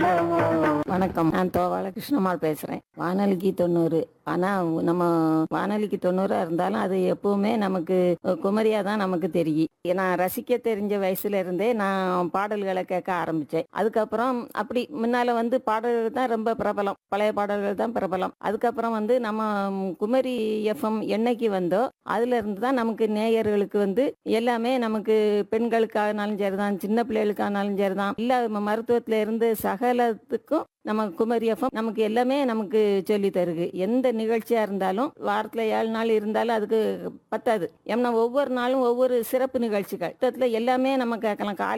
அல்லவோ வணக்கம் நான் தோவாள கிருஷ்ணம்மாள் பேசுறேன் வானொலிக்கு தொண்ணூறு ஆனா நம்ம வானொலிக்கு தொண்ணூறா இருந்தாலும் அது எப்பவுமே நமக்கு குமரியா தான் நமக்கு தெரியும் நான் ரசிக்க தெரிஞ்ச வயசுல இருந்தே நான் பாடல்களை கேட்க ஆரம்பிச்சேன் அதுக்கப்புறம் அப்படி முன்னால வந்து பாடல்கள் தான் ரொம்ப பிரபலம் பழைய பாடல்கள் தான் பிரபலம் அதுக்கப்புறம் வந்து நம்ம குமரி எஃப்எம் என்னைக்கு வந்தோ அதுல இருந்து தான் நமக்கு நேயர்களுக்கு வந்து எல்லாமே நமக்கு பெண்களுக்கானாலும் சரிதான் சின்ன பிள்ளைகளுக்கானாலும் சரிதான் இல்ல மருத்துவத்துல இருந்து சகலத்துக்கும் நம்ம குமரி எஃப்எம் நமக்கு எல்லாமே நமக்கு சொல்லி தருது எந்த நிகழ்ச்சியா இருந்தாலும் வாரத்துல ஏழு நாள் இருந்தாலும் அதுக்கு பத்தாது ஏன்னா ஒவ்வொரு நாளும் ஒவ்வொரு சிறப்பு நிகழ்ச்சிகள் மொத்தத்துல எல்லாமே நம்ம கேட்கலாம் காலை